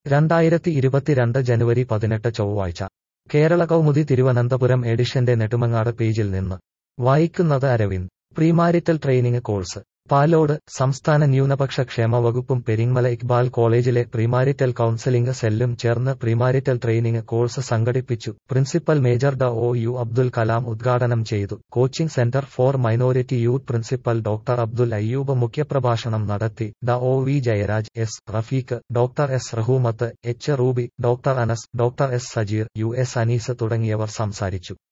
രണ്ടായിരത്തി ഇരുപത്തിരണ്ട് ജനുവരി പതിനെട്ട് ചൊവ്വാഴ്ച കേരള കൗമുദി തിരുവനന്തപുരം എഡിഷന്റെ നെടുമങ്ങാട് പേജിൽ നിന്ന് വായിക്കുന്നത് Aravind premarital training course Palode സംസ്ഥാന ന്യൂനപക്ഷ ക്ഷേമ വകുപ്പും പെരിങ്ങമല ഇക്ബാൽ കോളേജിലെ പ്രീമാരിറ്റൽ കൌൺസലിംഗ് സെല്ലും ചേർന്ന് പ്രീമാരിറ്റൽ ട്രെയിനിങ് കോഴ്സ് സംഘടിപ്പിച്ചു പ്രിൻസിപ്പൽ മേജർ ഡ ഒ യു അബ്ദുൽ കലാം ഉദ്ഘാടനം ചെയ്തു coaching centre for minority youth principal doctor Abdul Ayyub മുഖ്യപ്രഭാഷണം നടത്തി ഡ O V Jayaraj S Rafeeq doctor S Rahoomath H Ruby doctor Anas doctor S Sajeer U S Anees തുടങ്ങിയവർ സംസാരിച്ചു